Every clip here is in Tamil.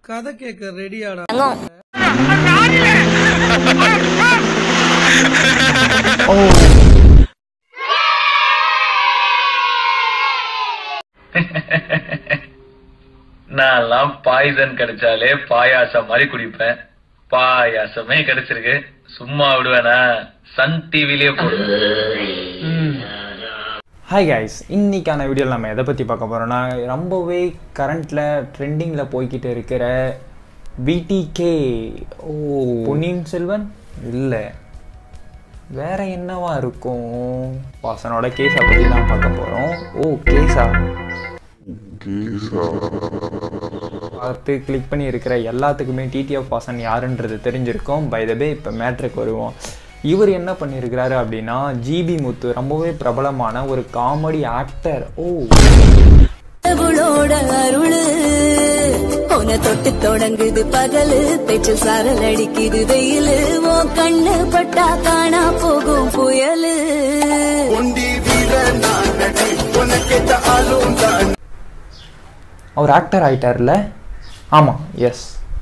கதை கேட்க ரெடியாடா நான்லாம் பாய்சன் கிடைச்சாலே பாயாசம் மாதிரி குடிப்பேன் பாயாசமே கிடைச்சிருக்கு சும்மா விடுவேனா சன் டிவிலே போடு ஹாய் கைஸ் இன்னைக்கான வீடியோவில் நம்ம எதை பற்றி பார்க்க போகிறோம்னா ரொம்பவே கரண்ட்டில் ட்ரெண்டிங்கில் போய்கிட்டு இருக்கிற பிடிகே ஓ பொன்னியின் செல்வன் இல்லை வேற என்னவா இருக்கும் வாசனோட கேஸை பற்றி தான் பார்க்க போகிறோம் ஓ கேஸா பார்த்து கிளிக் பண்ணி இருக்கிற எல்லாத்துக்குமே டிடிஎஃப் வாசன் யாருன்றது தெரிஞ்சிருக்கும் பை த வே இப்போ மேட்ருக்கு வருவோம் இவர் என்ன பண்ணியிருக்கிறாரு அப்படின்னா ஜிபி முத்து ரொம்பவே பிரபலமான ஒரு காமெடி ஆக்டர் ஓ கடவுளோட அருளு உன தொட்டு தொடங்குது பகலு பெற்று சாரல் அடிக்குது வெயிலு ஓ கண்ணு பட்டா காணா போகும் புயலு அவர் ஆக்டர் ஆயிட்டார்ல ஆமாம் எஸ்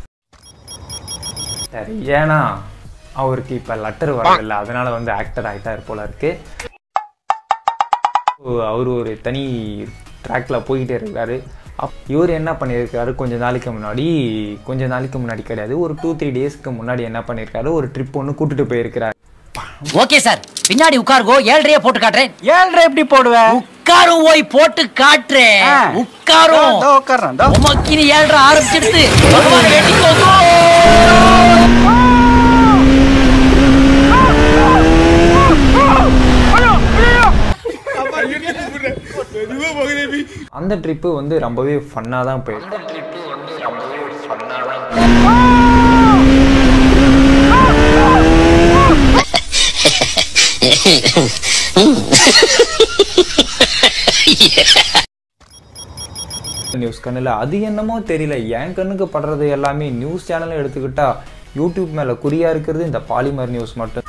சரி ஏன்னா அவருக்கு இப்போ லெட்டர் வரதில்ல அதனால வந்து ஆக்டர் ஆயிட்டார் போல இருக்கு அவர் ஒரு தனி ட்ராக்ல போய்கிட்டே இருக்காரு அப் இவர் என்ன பண்ணியிருக்காரு கொஞ்ச நாளைக்கு முன்னாடி கொஞ்ச நாளைக்கு முன்னாடி கிடையாது ஒரு டூ த்ரீ டேஸ்க்கு முன்னாடி என்ன பண்ணியிருக்காரு ஒரு ட்ரிப் ஒன்று கூட்டிட்டு போயிருக்கிறாரு ஓகே சார் பின்னாடி உட்காருங்கோ ஏழ்றைய போட்டு காட்டுறேன் ஏழ்ரை எப்படி போடுவேன் உட்காரும் ஓய் போட்டு காட்டுறேன் ஆ. உட்காரும் இதோ உட்கார்றேன் இதோ. உமக்கினி ஏழ்ற ஆரம்பிச்சிடுது பகவான் வேண்டிக்கோங்க அந்த ட்ரிப்பு வந்து ரொம்பவே ஃபன்னாக தான் போயிருக்கு அந்த ட்ரிப்பு வந்து ரொம்பவே ஃபன்னாக தான் நியூஸ் கண்ணில் அது என்னமோ தெரியல என் கண்ணுக்கு படுறது எல்லாமே நியூஸ் சேனலை எடுத்துக்கிட்டா யூடியூப் மேலே குறியா இருக்கிறது இந்த பாலிமர் நியூஸ் மட்டும்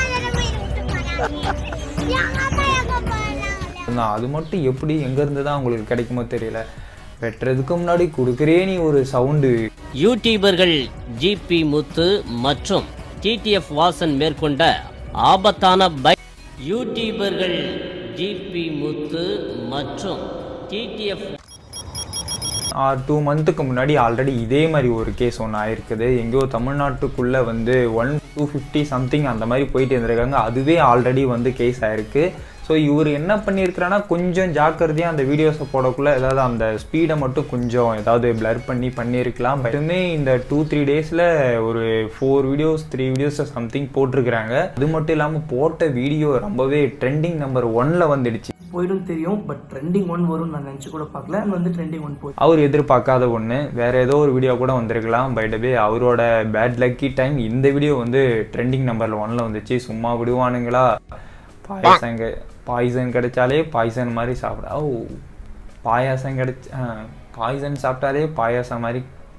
தான் அது மட்டும் எப்படி எங்கேருந்து தான் உங்களுக்கு கிடைக்குமோ தெரியல வெட்டுறதுக்கு முன்னாடி கொடுக்குறே நீ ஒரு சவுண்டு யூடியூபர்கள் ஜிபி முத்து மற்றும் டிடிஎஃப் வாசன் மேற்கொண்ட ஆபத்தான பை யூடியூபர்கள் ஜிபி முத்து மற்றும் டிடிஎஃப் டூ மந்த்துக்கு முன்னாடி ஆல்ரெடி இதே மாதிரி ஒரு கேஸ் ஒன்று ஆயிருக்குது எங்கேயோ தமிழ்நாட்டுக்குள்ளே வந்து ஒன் டூ ஃபிஃப்டி சம்திங் அந்த மாதிரி போயிட்டு இருந்திருக்காங்க அதுவே ஆல்ரெடி வந்து கேஸ் ஆயிருக்கு ஸோ இவர் என்ன பண்ணியிருக்கிறான்னா கொஞ்சம் ஜாக்கிரதையாக அந்த வீடியோஸை போடக்குள்ள ஏதாவது அந்த ஸ்பீடை மட்டும் கொஞ்சம் ஏதாவது பிளர் பண்ணி பண்ணியிருக்கலாம் மட்டுமே இந்த டூ த்ரீ டேஸில் ஒரு four videos three videos something போட்டிருக்கிறாங்க அது மட்டும் இல்லாமல் போட்ட வீடியோ ரொம்பவே ட்ரெண்டிங் நம்பர் ஒன்ல வந்துடுச்சு போயிடும் தெரியும் பட் ட்ரெண்டிங் ஒன் வரும்னு நான் நினச்சி கூட பார்க்கல and வந்து ட்ரெண்டிங் ஒன் போய் அவர் எதிர்பார்க்காத ஒன்று வேற ஏதோ ஒரு வீடியோ கூட வந்திருக்கலாம் பை வே அவரோட பேட் லக்கி டைம் இந்த வீடியோ வந்து ட்ரெண்டிங் நம்பர்ல ஒன்ல வந்துச்சு சும்மா விடுவானுங்களா பாயசம் கெ- பாய்சன் கிடைச்சாலே பாய்சன் மாதிரி சாப்பிட ஓ பாயாசம் கிடைச்ச பாய்சன் சாப்பிட்டாலே பாயாசம் மாதிரி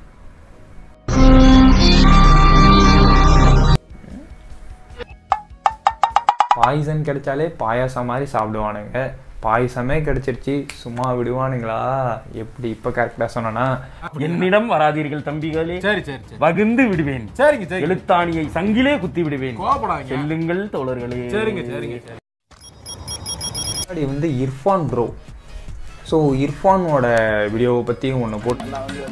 பாய்சன் கிடைச்சாலே பாயாசம் மாதிரி சாப்பிடுவானுங்க பாயசமே கிடைச்சிருச்சு சும்மா விடுவானுங்களா எப்படி இப்போ கரெக்டாக சொன்னேன்னா என்னிடம் வராதீர்கள் தம்பிகளே சரி சரி சரி வகுந்து விடுவேன் சரிங்க சரிங்க எழுத்தாணியை சங்கிலே குத்தி விடுவேன் கோவப்படாதீங்க. செல்லுங்கள் தோழர்களே சரிங்க சரிங்க சரி முன்னாடி வந்து இர்ஃபான் ப்ரோ ஸோ இர்ஃபானோட வீடியோவை பற்றியும் ஒன்று போட்டு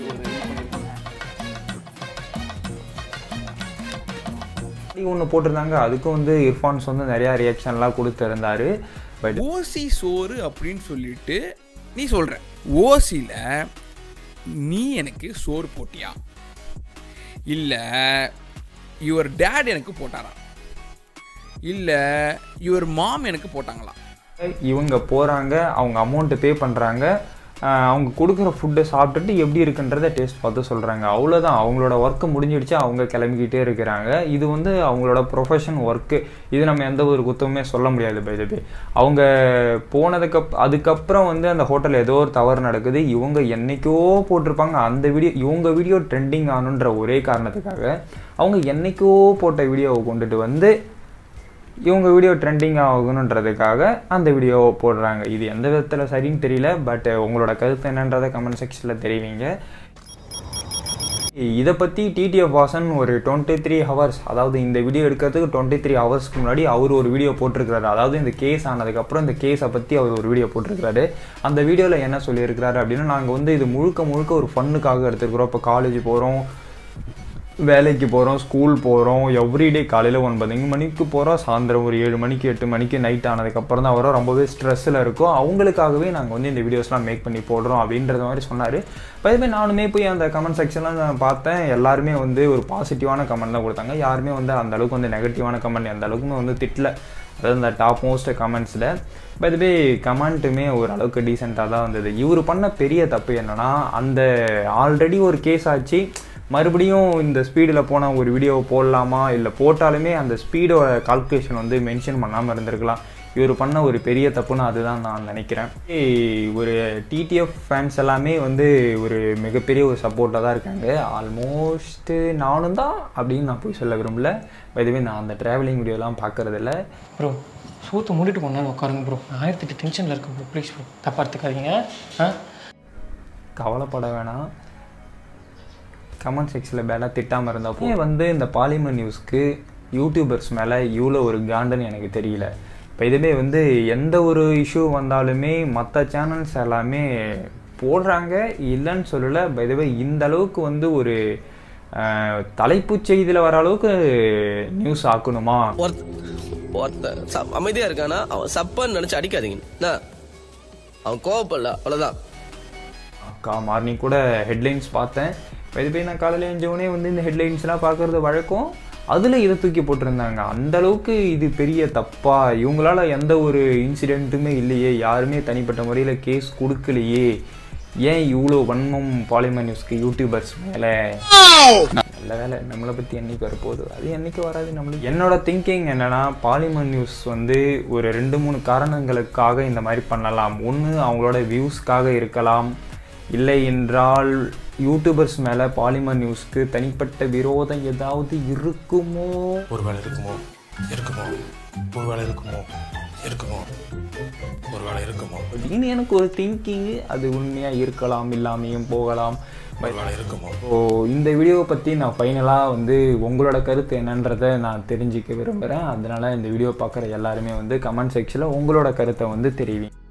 ஒன்று போட்டிருந்தாங்க அதுக்கும் வந்து இர்ஃபான்ஸ் வந்து நிறையா ரியாக்ஷன்லாம் கொடுத்துருந்தாரு பட் ஓசி சோறு அப்படின்னு சொல்லிட்டு நீ சொல்ற ஓசியில் நீ எனக்கு சோறு போட்டியா இல்லை யுவர் டேட் எனக்கு போட்டாரா இல்லை யுவர் மாம் எனக்கு போட்டாங்களா இவங்க போகிறாங்க அவங்க அமௌண்ட்டு பே பண்ணுறாங்க அவங்க கொடுக்குற ஃபுட்டை சாப்பிட்டுட்டு எப்படி இருக்குன்றத டேஸ்ட் பார்த்து சொல்கிறாங்க அவ்வளோதான் அவங்களோட ஒர்க்கு முடிஞ்சிடுச்சு அவங்க கிளம்பிக்கிட்டே இருக்கிறாங்க இது வந்து அவங்களோட ப்ரொஃபஷன் ஒர்க்கு இது நம்ம எந்த ஒரு குத்தமுமே சொல்ல முடியாது பை த வே அவங்க போனதுக்கு அதுக்கப்புறம் வந்து அந்த ஹோட்டலில் ஏதோ ஒரு தவறு நடக்குது இவங்க என்னைக்கோ போட்டிருப்பாங்க அந்த வீடியோ இவங்க வீடியோ ட்ரெண்டிங் ஆகணுன்ற ஒரே காரணத்துக்காக அவங்க என்னைக்கோ போட்ட வீடியோவை கொண்டுட்டு வந்து இவங்க வீடியோ ட்ரெண்டிங் ஆகணுன்றதுக்காக அந்த வீடியோவை போடுறாங்க இது எந்த விதத்தில் சரின்னு தெரியல பட் உங்களோட கருத்து என்னன்றதை கமெண்ட் செக்ஷனில் தெரிவிங்க இதை பற்றி டிடிஎஃப் வாசன் ஒரு டுவெண்ட்டி த்ரீ ஹவர்ஸ் அதாவது இந்த வீடியோ எடுக்கிறதுக்கு டுவெண்ட்டி த்ரீ ஹவர்ஸ்க்கு முன்னாடி அவர் ஒரு வீடியோ போட்டிருக்கிறாரு அதாவது இந்த கேஸ் ஆனதுக்கப்புறம் இந்த கேஸை பற்றி அவர் ஒரு வீடியோ போட்டிருக்கிறாரு அந்த வீடியோவில் என்ன சொல்லியிருக்கிறாரு அப்படின்னா நாங்கள் வந்து இது முழுக்க முழுக்க ஒரு ஃபன்னுக்காக எடுத்துருக்குறோம் இப்போ காலேஜ் போகிறோம் வேலைக்கு போகிறோம் ஸ்கூல் போகிறோம் எவ்ரிடே காலையில் ஒன்பது மணிக்கு போகிறோம் சாயந்தரம் ஒரு ஏழு மணிக்கு எட்டு மணிக்கு நைட் ஆனதுக்கப்புறம் தான் வரோம் ரொம்பவே ஸ்ட்ரெஸ்ஸில் இருக்கும் அவங்களுக்காகவே நாங்கள் வந்து இந்த வீடியோஸ்லாம் மேக் பண்ணி போடுறோம் அப்படின்றத மாதிரி சொன்னார் பையமே நானுமே போய் அந்த கமெண்ட் செக்ஷன்லாம் நான் பார்த்தேன் எல்லாருமே வந்து ஒரு பாசிட்டிவான கமெண்ட் தான் கொடுத்தாங்க யாருமே வந்து அந்த அளவுக்கு வந்து நெகட்டிவான கமெண்ட் எந்த அளவுக்குமே வந்து திட்டல அதாவது இந்த டாப் மோஸ்ட் கமெண்ட்ஸில் பை கமெண்ட்டுமே ஓரளவுக்கு டீசெண்டாக தான் வந்தது இவர் பண்ண பெரிய தப்பு என்னன்னா அந்த ஆல்ரெடி ஒரு கேஸ் ஆச்சு மறுபடியும் இந்த ஸ்பீடில் போனால் ஒரு வீடியோ போடலாமா இல்லை போட்டாலுமே அந்த ஸ்பீடோட கால்குலேஷன் வந்து மென்ஷன் பண்ணாமல் இருந்திருக்கலாம் இவர் பண்ண ஒரு பெரிய தப்புன்னு அதுதான் நான் நினைக்கிறேன் ஏய், ஒரு டிடிஎஃப் ஃபேன்ஸ் எல்லாமே வந்து ஒரு மிகப்பெரிய ஒரு சப்போர்ட்டாக தான் இருக்காங்க ஆல்மோஸ்ட்டு நானும் தான் அப்படின்னு நான் போய் சொல்ல விரும்பல இதுவே நான் அந்த ட்ராவலிங் வீடியோலாம் பார்க்கறதில்ல ப்ரோ சூத்து மூடிட்டு கொஞ்ச நேரம் உட்காருங்க ப்ரோ நான் ஆயிரத்தெட்டு டென்ஷனில் இருக்கேன் ப்ரோ ப்ளீஸ் ப்ரோ தப்பாக எடுத்துக்காதீங்க ஆ கவலைப்பட வேணாம் கமெண்ட் செக்ஷனில் பேலாக திட்டாமல் இருந்தப்போ வந்து இந்த பாலிமர் நியூஸ்க்கு யூடியூபர்ஸ் மேலே இவ்வளோ ஒரு காண்டுன்னு எனக்கு தெரியல இப்போ இதுவே வந்து எந்த ஒரு இஷ்யூ வந்தாலுமே மற்ற சேனல்ஸ் எல்லாமே போடுறாங்க இல்லைன்னு சொல்லலை பைதவே இந்த அளவுக்கு வந்து ஒரு அஹ், தலைப்புச் செய்தியில் வர அளவுக்கு நியூஸ் ஆக்கணுமா ஒருத்தன் சப் அமைதியா இருக்கானா அவன் சப்பான்னு நினைச்சு அடிக்காதீங்க என்ன? அவன் கோவப்படல அவ்வளவுதான் அக்கா மார்னிங் கூட ஹெட்லைன்ஸ் பார்த்தேன் இது போய் நான் காலையில் எழுந்தவொடனே வந்து இந்த ஹெட்லைன்ஸ்லாம் பார்க்குறது வழக்கம் அதில் இதை தூக்கி போட்டிருந்தாங்க அந்த அளவுக்கு இது பெரிய தப்பா இவங்களால எந்த ஒரு இன்சிடெண்ட்டுமே இல்லையே யாருமே தனிப்பட்ட முறையில் கேஸ் கொடுக்கலையே ஏன் இவ்வளோ வன்மம் பாலிமர் நியூஸ்க்கு யூடியூபர்ஸ் மேலே நல்ல வேலை நம்மளை பற்றி என்னைக்கு வரப்போகுது அது என்னைக்கு வராது நம்மளுக்கு என்னோட திங்கிங் என்னன்னா பாலிமர் நியூஸ் வந்து ஒரு ரெண்டு மூணு காரணங்களுக்காக இந்த மாதிரி பண்ணலாம் ஒன்று அவங்களோட வியூஸ்க்காக இருக்கலாம் இல்லை என்றால் யூடியூபர்ஸ் மேலே பாலிமர் நியூஸ்க்கு தனிப்பட்ட விரோதம் ஏதாவது இருக்குமோ ஒருவேளை இருக்குமோ இருக்குமோ ஒருவேளை இருக்குமோ இருக்குமோ ஒருவேளை இருக்குமோ அப்படின்னு எனக்கு ஒரு திங்கிங் அது உண்மையாக இருக்கலாம் இல்லாமையும் போகலாம் ஒருவேளை இருக்குமோ ஸோ இந்த வீடியோவை பற்றி நான் ஃபைனலாக வந்து உங்களோட கருத்து என்னன்றதை நான் தெரிஞ்சுக்க விரும்புகிறேன் அதனால் இந்த வீடியோ பார்க்குற எல்லாருமே வந்து கமெண்ட் செக்ஷனில் உங்களோட கருத்தை வந்து தெரிவிங்க